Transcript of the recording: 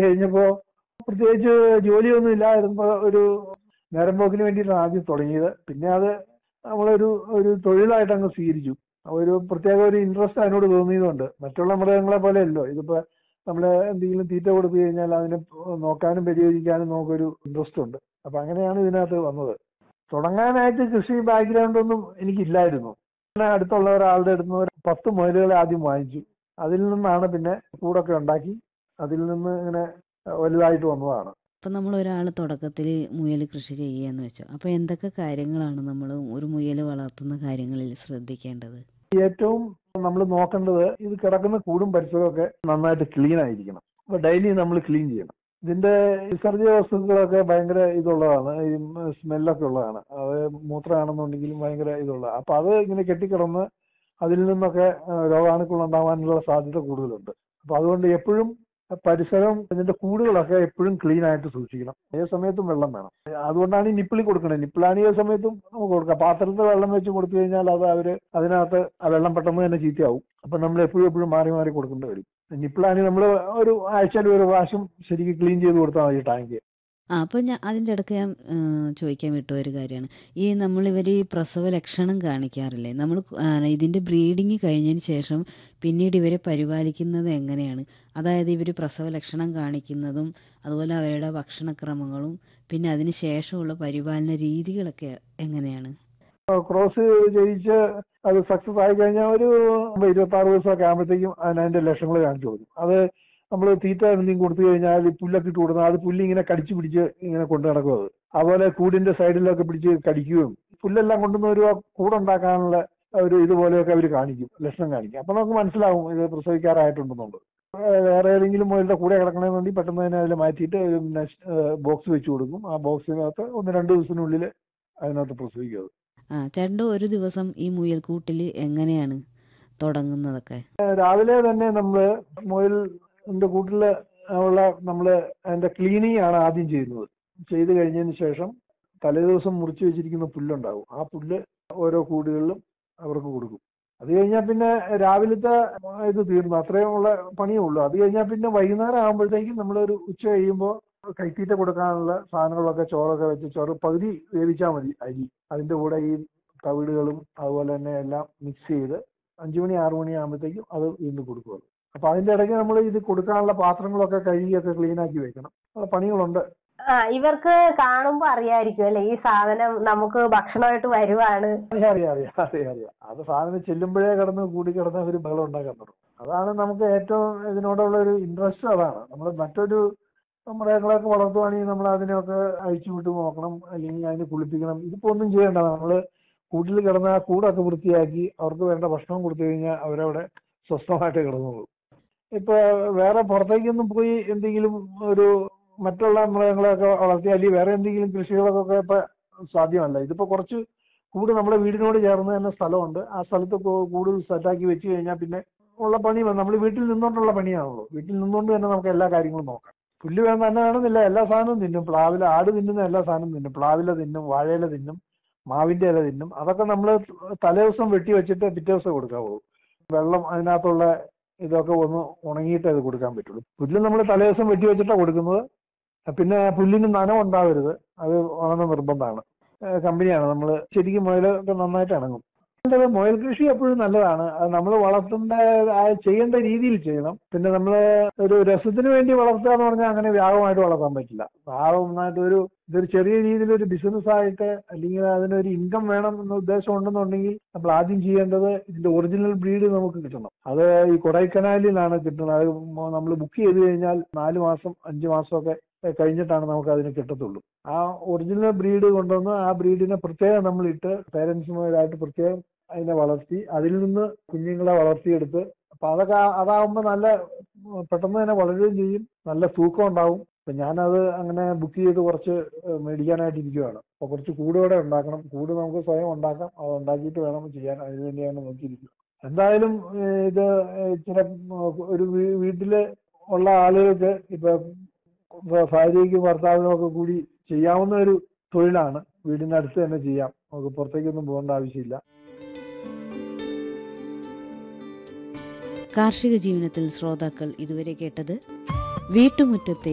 കഴിഞ്ഞപ്പോ പ്രത്യേകിച്ച് ജോലിയൊന്നും ഇല്ലാതിരുന്നപ്പോ ഒരു നേരം പോക്കിന് വേണ്ടിയിട്ടാണ് ആദ്യം തുടങ്ങിയത് പിന്നെ അത് നമ്മളൊരു ഒരു തൊഴിലായിട്ട് അങ്ങ് സ്വീകരിച്ചു ഒരു പ്രത്യേക ഒരു ഇൻട്രസ്റ്റ് അതിനോട് തോന്നിയതുകൊണ്ട് മറ്റുള്ള മൃഗങ്ങളെ പോലെയല്ലോ ഇതിപ്പോ നമ്മൾ എന്തെങ്കിലും തീറ്റ കൊടുത്തു കഴിഞ്ഞാൽ അതിനെ നോക്കാനും പരിഹരിക്കാനും നമുക്കൊരു ഇൻട്രസ്റ്റ് ഉണ്ട് അപ്പൊ അങ്ങനെയാണ് ഇതിനകത്ത് വന്നത് തുടങ്ങാനായിട്ട് കൃഷി ബാക്ക്ഗ്രൗണ്ട് ഒന്നും എനിക്കില്ലായിരുന്നു പിന്നെ അടുത്തുള്ള ഒരാളുടെ അടുത്ത് നിന്ന് ഒരു പത്ത് മുയലുകളെ ആദ്യം വാങ്ങിച്ചു അതിൽ നിന്നാണ് പിന്നെ കൂടൊക്കെ ഉണ്ടാക്കി അതിൽ നിന്ന് ഇങ്ങനെ വലുതായിട്ട് വന്നതാണ് അപ്പം നമ്മൾ ഒരാൾ തുടക്കത്തിൽ മുയൽ കൃഷി ചെയ്യുകയെന്ന് വെച്ചോ അപ്പോൾ എന്തൊക്കെ കാര്യങ്ങളാണ് നമ്മൾ ഒരു മുയൽ വളർത്തുന്ന കാര്യങ്ങളിൽ ശ്രദ്ധിക്കേണ്ടത് ഏറ്റവും നമ്മൾ നോക്കേണ്ടത് ഇത് കിടക്കുന്ന കൂടും പരിസരവും ഒക്കെ നന്നായിട്ട് ക്ലീൻ ആയിരിക്കണം അപ്പൊ ഡെയിലി നമ്മൾ ക്ലീൻ ചെയ്യണം ഇതിന്റെ വിസർജ്യ വസ്തുക്കളൊക്കെ ഭയങ്കര ഇതുള്ളതാണ് ഈ സ്മെല്ലൊക്കെ ഉള്ളതാണ് അത് മൂത്രമാണെന്നുണ്ടെങ്കിലും ഭയങ്കര ഇതുള്ളതാണ് അപ്പൊ അത് ഇങ്ങനെ കെട്ടിക്കിടന്ന് അതിൽ നിന്നൊക്കെ ആ, രോഗാണുക്കൾ ഉണ്ടാവാനുള്ള സാധ്യത കൂടുതലുണ്ട് അപ്പൊ അതുകൊണ്ട് എപ്പോഴും പരിസരം ഇതിന്റെ കൂടുകളൊക്കെ എപ്പോഴും ക്ലീൻ ആയിട്ട് സൂക്ഷിക്കണം ഏത് സമയത്തും വെള്ളം വേണം അതുകൊണ്ടാണ് ഈ നിപ്പിളി കൊടുക്കുന്നത് നിപ്പിളാണ് ഏത് സമയത്തും നമുക്ക് കൊടുക്കാം പാത്രത്തിൽ വെള്ളം വെച്ച് കൊടുത്തു കഴിഞ്ഞാൽ അത് അവര് അതിനകത്ത് ആ വെള്ളം പെട്ടെന്ന് തന്നെ ചീത്തയാവും അപ്പൊ നമ്മൾ എപ്പോഴും എപ്പോഴും മാറി മാറി കൊടുക്കേണ്ടി വരും നിപ്പിളാണ് നമ്മൾ ഒരു ആഴ്ചയിൽ ഒരു പ്രാവശ്യം ശരിക്കും ക്ലീൻ ചെയ്ത് കൊടുത്താൽ മതി ടാങ്ക് ആ അപ്പോൾ ഞാൻ അതിൻ്റെ ഇടയ്ക്ക് ഞാൻ ആ, ചോദിക്കാൻ വിട്ട ഒരു കാര്യമാണ് ഈ നമ്മളിവർ ഈ പ്രസവ ലക്ഷണം കാണിക്കാറില്ലേ നമ്മൾ ഇതിൻ്റെ ബ്രീഡിങ് കഴിഞ്ഞതിന് ശേഷം പിന്നീട് ഇവരെ പരിപാലിക്കുന്നത് എങ്ങനെയാണ് അതായത് ഇവർ പ്രസവ ലക്ഷണം കാണിക്കുന്നതും അതുപോലെ അവരുടെ ഭക്ഷണക്രമങ്ങളും പിന്നെ അതിന് ശേഷമുള്ള പരിപാലന രീതികളൊക്കെ എങ്ങനെയാണ് ക്രോസ് ചെയ്യിച്ച് അത് സക്സസ് ആയി കഴിഞ്ഞാൽ ഒരു ഇരുപത്തി ആറ് ദിവസമൊക്കെ ആകുമ്പോഴത്തേക്കും അതിന് അതിന്റെ ലക്ഷങ്ങൾ കാണിച്ചു കൊടുക്കും അത് നമ്മൾ തീറ്റ എന്തെങ്കിലും കൊടുത്തു കഴിഞ്ഞാൽ ഈ പുല്ലൊക്കെ ഇട്ട് കൊടുത്താൽ അത് പുല്ല് ഇങ്ങനെ കടിച്ചു പിടിച്ച് ഇങ്ങനെ കൊണ്ടു നടക്കും അത് അതുപോലെ കൂടിന്റെ സൈഡിലൊക്കെ പിടിച്ച് കടിക്കുകയും പുല്ലെല്ലാം കൊണ്ടുവന്ന് ഒരു കൂടുണ്ടാക്കാനുള്ള ഒരു ഇതുപോലെയൊക്കെ അവർ കാണിക്കും ലക്ഷണം കാണിക്കും അപ്പൊ നമുക്ക് മനസ്സിലാവും ഇത് പ്രസവിക്കാറായിട്ടുണ്ടെന്നുള്ളത് ഏഹ് വേറെ ഏതെങ്കിലും മുയലിന്റെ കൂടെ കിടക്കണമെന്നുണ്ടെങ്കിൽ പെട്ടെന്ന് തന്നെ അതിൽ മാറ്റിയിട്ട് ബോക്സ് വെച്ച് കൊടുക്കും ആ ബോക്സിനകത്ത് ഒന്ന് രണ്ട് ദിവസത്തിനുള്ളിൽ അതിനകത്ത് പ്രസവിക്കും അത് ആ ചേട്ടൻ്റെ ഒരു ദിവസം ഈ മുയൽക്കൂട്ടിൽ എങ്ങനെയാണ് തുടങ്ങുന്നതൊക്കെ രാവിലെ തന്നെ നമ്മള് മുയലിന്റെ കൂട്ടില് ഉള്ള നമ്മള് അതിന്റെ ക്ലീനിങ് ആണ് ആദ്യം ചെയ്യുന്നത് ചെയ്ത് കഴിഞ്ഞതിന് ശേഷം തലേദിവസം മുറിച്ച് വെച്ചിരിക്കുന്ന പുല്ലുണ്ടാവും ആ പുല്ല് ഓരോ കൂടുകളിലും അവർക്ക് കൊടുക്കും അത് കഴിഞ്ഞാൽ പിന്നെ രാവിലത്തെ ഇത് തീർന്നു അത്രയും ഉള്ള പണിയേ ഉള്ളൂ അത് കഴിഞ്ഞാൽ പിന്നെ വൈകുന്നേരം ആകുമ്പോഴത്തേക്കും നമ്മളൊരു ഉച്ച കഴിയുമ്പോൾ കൈത്തീറ്റ കൊടുക്കാനുള്ള സാധനങ്ങളൊക്കെ ചോറൊക്കെ വെച്ച് ചോറ് പകുതി വേവിച്ചാൽ മതി അരി അതിന്റെ കൂടെ ഈ തവിടുകളും അതുപോലെ തന്നെ എല്ലാം മിക്സ് ചെയ്ത് അഞ്ചു മണി ആറു മണി ആകുമ്പോഴത്തേക്കും അത് വീണ്ടും കൊടുക്കും അത്. അപ്പൊ അതിന്റെ ഇടയ്ക്ക് നമ്മൾ ഇത് കൊടുക്കാനുള്ള പാത്രങ്ങളൊക്കെ കഴുകിയൊക്കെ ക്ലീൻ ആക്കി വെക്കണം ഉള്ള പണികളുണ്ട് ആ ഇവർക്ക് കാണുമ്പോ അറിയായിരിക്കും അല്ലെ ഈ സാധനം നമുക്ക് ഭക്ഷണമായിട്ട് വരുവാണ് അറിയാം അറിയാം അറിയാം അറിയാം അറിയാം അത് സാധനം ചെല്ലുമ്പോഴേ കിടന്ന് കൂടി കിടന്ന് ഒരു ബഹളം ഉണ്ടാക്കാൻ തുടങ്ങും അതാണ് നമുക്ക് ഏറ്റവും ഇതിനോടുള്ള ഒരു ഇൻട്രസ്റ്റ് അതാണ് നമ്മൾ മറ്റൊരു മൃഗങ്ങളൊക്കെ വളർത്തുവാണെങ്കിൽ നമ്മൾ അതിനെയൊക്കെ അഴിച്ചു വിട്ട് നോക്കണം അല്ലെങ്കിൽ അതിനെ കുളിപ്പിക്കണം ഇതിപ്പോ ഒന്നും ചെയ്യണ്ട നമ്മള് കൂട്ടിൽ കിടന്ന ആ കൂടൊക്കെ വൃത്തിയാക്കി അവർക്ക് വേണ്ട ഭക്ഷണം കൊടുത്തു കഴിഞ്ഞാൽ അവരവിടെ സ്വസ്ഥമായിട്ട് കിടന്നോളൂ ഇപ്പൊ വേറെ പുറത്തേക്കൊന്നും പോയി എന്തെങ്കിലും ഒരു മറ്റുള്ള മൃഗങ്ങളെയൊക്കെ വളർത്തി അല്ലെങ്കിൽ വേറെ എന്തെങ്കിലും കൃഷികളൊക്കെ ഇപ്പൊ സാധ്യമല്ല ഇതിപ്പോ കുറച്ച് കൂട് നമ്മുടെ വീടിനോട് ചേർന്ന് തന്നെ സ്ഥലമുണ്ട് ആ സ്ഥലത്ത് കൂ- കൂട് സെറ്റാക്കി വെച്ച് കഴിഞ്ഞാൽ പിന്നെ ഉള്ള പണി നമ്മൾ വീട്ടിൽ നിന്നുകൊണ്ടുള്ള പണിയാണല്ലോ വീട്ടിൽ നിന്നുകൊണ്ട് തന്നെ നമുക്ക് എല്ലാ കാര്യങ്ങളും നോക്കാം പുല്ല് വേണം തന്നെ വേണമെന്നില്ല എല്ലാ സാധനവും തിന്നും പ്ലാവില ആട് തിന്നുന്ന എല്ലാ സാധനവും തിന്നും പ്ലാവില തിന്നും വാഴയില തിന്നും മാവിന്റെ ഇല തിന്നും അതൊക്കെ നമ്മൾ തലേദിവസം വെട്ടി വെച്ചിട്ട് പിറ്റേ ദിവസം കൊടുക്കാവൂ വെള്ളം അതിനകത്തുള്ള ഇതൊക്കെ ഒന്ന് ഉണങ്ങിയിട്ടേ അത് കൊടുക്കാൻ പറ്റുള്ളൂ പുല്ല് നമ്മൾ തലേദിവസം വെട്ടി വെച്ചിട്ടാണ് കൊടുക്കുന്നത് പിന്നെ പുല്ലിന് നനം ഉണ്ടാവരുത് അത് ഉണങ്ങുന്ന നിർബന്ധമാണ് ഏഹ് കമ്പനിയാണ് നമ്മൾ ശരിക്കും മുയലൊക്കെ നന്നായിട്ട് ഇണങ്ങും നല്ലത് മുയൽ കൃഷി എപ്പോഴും നല്ലതാണ് അത് നമ്മൾ വളർത്തേണ്ട ആ ചെയ്യേണ്ട രീതിയിൽ ചെയ്യണം പിന്നെ നമ്മൾ ഒരു രസത്തിന് വേണ്ടി വളർത്തുക എന്ന് പറഞ്ഞാൽ അങ്ങനെ വ്യാപകമായിട്ട് വളർത്താൻ പറ്റില്ല വ്യാപകമായിട്ട് ഒരു ഇതൊരു ചെറിയ രീതിയിൽ ഒരു ബിസിനസ് ആയിട്ട് അല്ലെങ്കിൽ അതിനൊരു ഇൻകം വേണം എന്ന ഉദ്ദേശം ഉണ്ടെന്നുണ്ടെങ്കിൽ നമ്മൾ ആദ്യം ചെയ്യേണ്ടത് ഇതിന്റെ ഒറിജിനൽ ബ്രീഡ് നമുക്ക് കിട്ടണം അത് ഈ കൊടൈക്കനാലിലാണ് കിട്ടുന്നത് അത് നമ്മൾ ബുക്ക് ചെയ്ത് കഴിഞ്ഞാൽ നാല് മാസം അഞ്ച് മാസമൊക്കെ കഴിഞ്ഞിട്ടാണ് നമുക്ക് അതിന് കിട്ടത്തുള്ളൂ ആ ഒറിജിനൽ ബ്രീഡ് കൊണ്ടുവന്ന് ആ ബ്രീഡിനെ പ്രത്യേകം നമ്മൾ ഇട്ട് പേരൻസുമാരായിട്ട് പ്രത്യേകം അതിനെ വളർത്തി അതിൽ നിന്ന് കുഞ്ഞുങ്ങളെ വളർത്തിയെടുത്ത് അപ്പൊ അതൊക്കെ ആ- അതാവുമ്പോ നല്ല ഉം, പെട്ടെന്ന് തന്നെ വളരുകയും ചെയ്യും നല്ല തൂക്കം ഉണ്ടാവും അപ്പൊ ഞാനത് അങ്ങനെ ബുക്ക് ചെയ്ത് കുറച്ച് ഏഹ്, മേടിക്കാനായിട്ട് ഇരിക്കുകയാണ് അപ്പൊ കുറച്ച് കൂടുകൂടെ ഉണ്ടാക്കണം കൂട് നമുക്ക് സ്വയം ഉണ്ടാക്കാം അത് ഉണ്ടാക്കിയിട്ട് വേണം ചെയ്യാൻ അതിന് വേണ്ടിയാണ് നോക്കിയിരിക്കുന്നത് എന്തായാലും ഏഹ്, ഇത് ഏഹ്, ചില ഉം, ഒരു വീ- വീട്ടില് ഉള്ള ആളുകൾക്ക് ഇപ്പൊ ഭ- ഭാര്യയ്ക്കും ഭർത്താവിനും ഒക്കെ കൂടി ചെയ്യാവുന്ന ഒരു തൊഴിലാണ് വീടിനടുത്ത് തന്നെ ചെയ്യാം നമുക്ക് പുറത്തേക്കൊന്നും പോകേണ്ട ആവശ്യമില്ല കാർഷിക ജീവിതത്തിൽ ശ്രോതാക്കൾ ഇതുവരെ കേട്ടത് വീട്ടുമുറ്റത്തെ